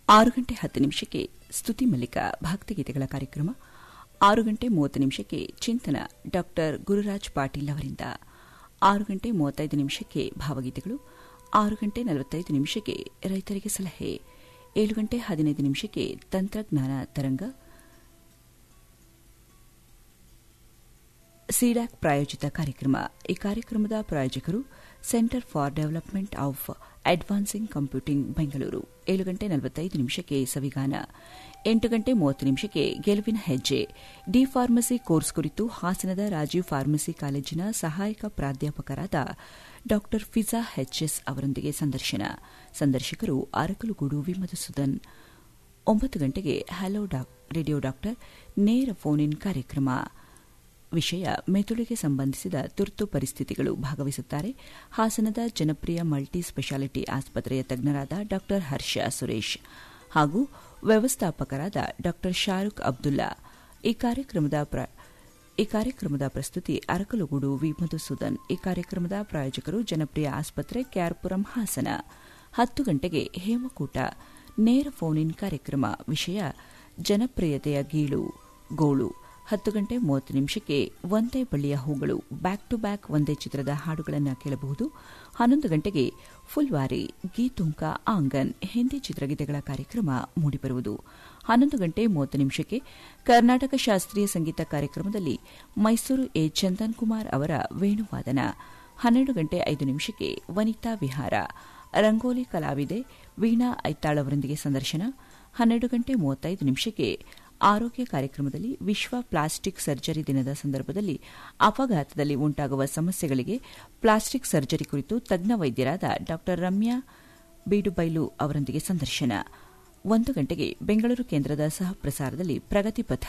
ಆರು ಗಂಟೆ ಹತ್ತು ನಿಮಿಷಕ್ಕೆ ಸ್ತುತಿ ಮಲ್ಲಿಕ ಭಕ್ತಿಗೀತೆಗಳ ಕಾರ್ಯಕ್ರಮ ಆರು ಗಂಟೆ ಮೂವತ್ತು ನಿಮಿಷಕ್ಕೆ ಚಿಂತನ ಡಾಕ್ಟರ್ ಗುರುರಾಜ್ ಪಾಟೀಲ್ ಅವರಿಂದ ಆರು ಗಂಟೆ ಮೂವತ್ತೈದು ನಿಮಿಷಕ್ಕೆ ಭಾವಗೀತೆಗಳು ಆರು ಗಂಟೆ ನಲವತ್ತೈದು ನಿಮಿಷಕ್ಕೆ ರೈತರಿಗೆ ಸಲಹೆ ಏಳು ಗಂಟೆ ಹದಿನೈದು ನಿಮಿಷಕ್ಕೆ ತಂತ್ರಜ್ಞಾನ ತರಂಗ ಸಿಡ್ಯಾಕ್ ಪ್ರಾಯೋಜಿತ ಕಾರ್ಯಕ್ರಮ ಈ ಕಾರ್ಯಕ್ರಮದ ಪ್ರಾಯೋಜಕರು centre for development of advancing computing Bengaluru ಏಳು ಗಂಟೆ ನಲವತ್ತೈದು ನಿಮಿಷಕ್ಕೆ ಸವಿಗಾನ ಎಂಟು ಗಂಟೆ ಮೂವತ್ತು ನಿಮಿಷಕ್ಕೆ ಗೆಲುವಿನ ಹೆಜ್ಜೆ ಡಿ ಫಾರ್ಮಸಿ ಕೋರ್ಸ್ ಕುರಿತು ಹಾಸನದ ರಾಜೀವ್ ಫಾರ್ಮಸಿ ಕಾಲೇಜಿನ ಸಹಾಯಕ ಪ್ರಾಧ್ಯಾಪಕರಾದ ಡಾ ಫಿಜಾ ಎಚ್ಎಸ್ ಅವರೊಂದಿಗೆ ಸಂದರ್ಶನ ಸಂದರ್ಶಕರು ಅರಕಲುಗೂಡು ವಿ ಮಧುಸೂದನ್ ಒಂಬತ್ತು ಗಂಟೆಗೆ ಹಲೋ ರೇಡಿಯೋ ಡಾಕ್ಟರ್ ನೇರ ಫೋನ್ ಇನ್ ಕಾರ್ಯಕ್ರಮ ವಿಷಯ ಮೆದುಳಿಗೆ ಸಂಬಂಧಿಸಿದ ತುರ್ತು ಪರಿಸ್ಥಿತಿಗಳು ಭಾಗವಹಿಸುತ್ತಾರೆ ಹಾಸನದ ಜನಪ್ರಿಯ ಮಲ್ಟಿ ಸ್ಪೆಷಾಲಿಟಿ ಆಸ್ಪತ್ರೆಯ ತಜ್ಞರಾದ ಡಾ ಹರ್ಷ ಸುರೇಶ್ ಹಾಗೂ ವ್ಯವಸ್ಥಾಪಕರಾದ ಡಾ ಶಾರುಖ್ ಅಬ್ದುಲ್ಲಾ ಈ ಕಾರ್ಯಕ್ರಮದ ಈ ಕಾರ್ಯಕ್ರಮದ ಪ್ರಸ್ತುತಿ ಅರಕಲುಗೂಡು ವಿ ಮಧುಸೂದನ್ ಈ ಕಾರ್ಯಕ್ರಮದ ಪ್ರಾಯೋಜಕರು ಜನಪ್ರಿಯ ಆಸ್ಪತ್ರೆ ಕ್ಯಾರ್ಪುರಂ ಹಾಸನ ಹತ್ತು ಗಂಟೆಗೆ ಹೇಮಕೂಟ ನೇರ ಫೋನ್ ಇನ್ ಕಾರ್ಯಕ್ರಮ ವಿಷಯ ಜನಪ್ರಿಯತೆಯ ಗೀಳು ಗೋಳು ಹತ್ತು ಗಂಟೆ ಮೂವತ್ತು ನಿಮಿಷಕ್ಕೆ ಒಂದೇ ಬಳ್ಳಿಯ ಹೂಗಳು ಬ್ಯಾಕ್ ಟು ಬ್ಯಾಕ್ ಒಂದೇ ಚಿತ್ರದ ಹಾಡುಗಳನ್ನು ಕೇಳಬಹುದು ಹನ್ನೊಂದು ಗಂಟೆಗೆ ಫುಲ್ವಾರಿ ಗೀತುಂಕ ಆಂಗನ್ ಹಿಂದಿ ಚಿತ್ರಗೀತೆಗಳ ಕಾರ್ಯಕ್ರಮ ಮೂಡಿಬರುವುದು ಹನ್ನೊಂದು ಗಂಟೆ ಮೂವತ್ತು ನಿಮಿಷಕ್ಕೆ ಕರ್ನಾಟಕ ಶಾಸ್ತ್ರೀಯ ಸಂಗೀತ ಕಾರ್ಯಕ್ರಮದಲ್ಲಿ ಮೈಸೂರು ಎ ಚಂದನ್ ಕುಮಾರ್ ಅವರ ವೇಣುವಾದನ ಹನ್ನೆರಡು ಗಂಟೆ ಐದು ನಿಮಿಷಕ್ಕೆ ವನಿತಾ ವಿಹಾರ ರಂಗೋಲಿ ಕಲಾವಿದೆ ವೀಣಾ ಐತಾಳ್ ಅವರೊಂದಿಗೆ ಸಂದರ್ಶನ ಹನ್ನೆರಡು ಗಂಟೆ ಮೂವತ್ತೈದು ನಿಮಿಷಕ್ಕೆ ಆರೋಗ್ಯ ಕಾರ್ಯಕ್ರಮದಲ್ಲಿ ವಿಶ್ವ ಪ್ಲಾಸ್ಟಿಕ್ ಸರ್ಜರಿ ದಿನದ ಸಂದರ್ಭದಲ್ಲಿ ಅಪಘಾತದಲ್ಲಿ ಉಂಟಾಗುವ ಸಮಸ್ಯೆಗಳಿಗೆ ಪ್ಲಾಸ್ಟಿಕ್ ಸರ್ಜರಿ ಕುರಿತು ತಜ್ಞ ವೈದ್ಯರಾದ ಡಾ ರಮ್ಯಾ ಬೀಡುಬೈಲು ಅವರೊಂದಿಗೆ ಸಂದರ್ಶನ ಒಂದು ಗಂಟೆಗೆ ಬೆಂಗಳೂರು ಕೇಂದ್ರದ ಸಹ ಪ್ರಸಾರದಲ್ಲಿ ಪ್ರಗತಿಪಥ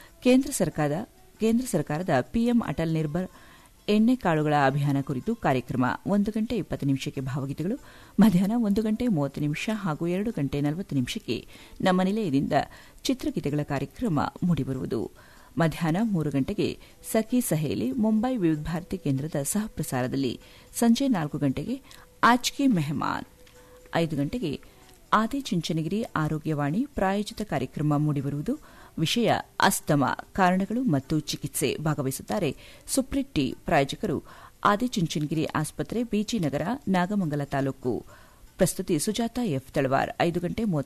ಕೇಂದ್ರ ಸರ್ಕಾರದ ಪಿಎಂ ಅಟಲ್ ನಿರ್ಭರ್ ಎಣ್ಣೆ ಕಾಳುಗಳ ಅಭಿಯಾನ ಕುರಿತು ಕಾರ್ಯಕ್ರಮ ಒಂದು ಗಂಟೆ ಇಪ್ಪತ್ತು ನಿಮಿಷಕ್ಕೆ ಭಾವಗೀತೆಗಳು ಮಧ್ಯಾಹ್ನ ಒಂದು ಗಂಟೆ ಮೂವತ್ತು ನಿಮಿಷ ಹಾಗೂ ಎರಡು ಗಂಟೆ ನಲವತ್ತು ನಿಮಿಷಕ್ಕೆ ನಮ್ಮ ನಿಲಯದಿಂದ ಚಿತ್ರಗೀತೆಗಳ ಕಾರ್ಯಕ್ರಮ ಮೂಡಿಬರುವುದು ಮಧ್ಯಾಹ್ನ ಮೂರು ಗಂಟೆಗೆ ಸಖಿ ಸಹೇಲಿ ಮುಂಬೈ ವಿವಿಧ ಭಾರತಿ ಕೇಂದ್ರದ ಸಹ ಪ್ರಸಾರದಲ್ಲಿ ಸಂಜೆ ನಾಲ್ಕು ಗಂಟೆಗೆ ಆಚ್ಕಿ ಮೆಹಮಾನ್ ಐದು ಗಂಟೆಗೆ ಆದಿಚುಂಚನಗಿರಿ ಆರೋಗ್ಯವಾಣಿ ಪ್ರಾಯೋಜಿತ ಕಾರ್ಯಕ್ರಮ ಮೂಡಿಬರುವುದು ವಿಷಯ ಅಸ್ತಮ ಕಾರಣಗಳು ಮತ್ತು ಚಿಕಿತ್ಸೆ ಭಾಗವಹಿಸುತ್ತಾರೆ ಸುಪ್ರಿಟ್ಟಿ ಪ್ರಾಯೋಜಕರು ಆದಿಚುಂಚನಗಿರಿ ಆಸ್ಪತ್ರೆ ಬಿಜಿನಗರ ನಾಗಮಂಗಲ ತಾಲೂಕು ಪ್ರಸ್ತುತಿ ಸುಜಾತ ಎಫ್ ತಳವಾರ್ ಐದು ಗಂಟೆ